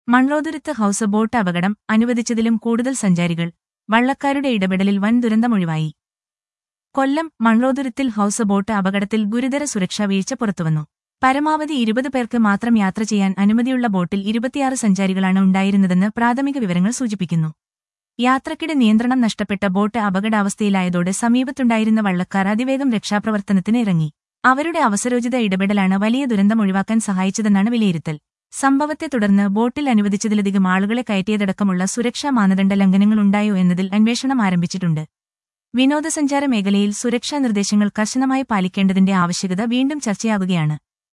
Munroe Thuruthu house boat അപകടം അനുവദിച്ചതിലും കൂടുതൽ സഞ്ചാരികൾ വള്ളക്കാരുടെ ഇടപെടലിൽ വൻ ദുരന്തമൊഴിവായി കൊല്ലം മൺറോതുരുത്തിൽ ഹൌസ് ബോട്ട് അപകടത്തിൽ ഗുരുതര സുരക്ഷാ വീഴ്ച പുറത്തുവന്നു പരമാവധി ഇരുപത് പേർക്ക് മാത്രം യാത്ര ചെയ്യാൻ അനുമതിയുള്ള ബോട്ടിൽ ഇരുപത്തിയാറ് സഞ്ചാരികളാണ് ഉണ്ടായിരുന്നതെന്ന് പ്രാഥമിക വിവരങ്ങൾ സൂചിപ്പിക്കുന്നു യാത്രക്കിടെ നിയന്ത്രണം നഷ്ടപ്പെട്ട ബോട്ട് അപകടാവസ്ഥയിലായതോടെ സമീപത്തുണ്ടായിരുന്ന വള്ളക്കാർ അതിവേഗം രക്ഷാപ്രവർത്തനത്തിന് ഇറങ്ങി അവരുടെ അവസരോചിത ഇടപെടലാണ് വലിയ ദുരന്തം ഒഴിവാക്കാൻ സഹായിച്ചതെന്നാണ് വിലയിരുത്തൽ സംഭവത്തെ തുടർന്ന് ബോട്ടിൽ അനുവദിച്ചതിലധികം ആളുകളെ കയറ്റിയതടക്കമുള്ള സുരക്ഷാ മാനദണ്ഡ ലംഘനങ്ങളുണ്ടായോ എന്നതിൽ അന്വേഷണം ആരംഭിച്ചിട്ടുണ്ട് വിനോദസഞ്ചാര മേഖലയിൽ സുരക്ഷാ നിർദ്ദേശങ്ങൾ കർശനമായി പാലിക്കേണ്ടതിന്റെ ആവശ്യകത വീണ്ടും ചർച്ചയാകുകയാണ്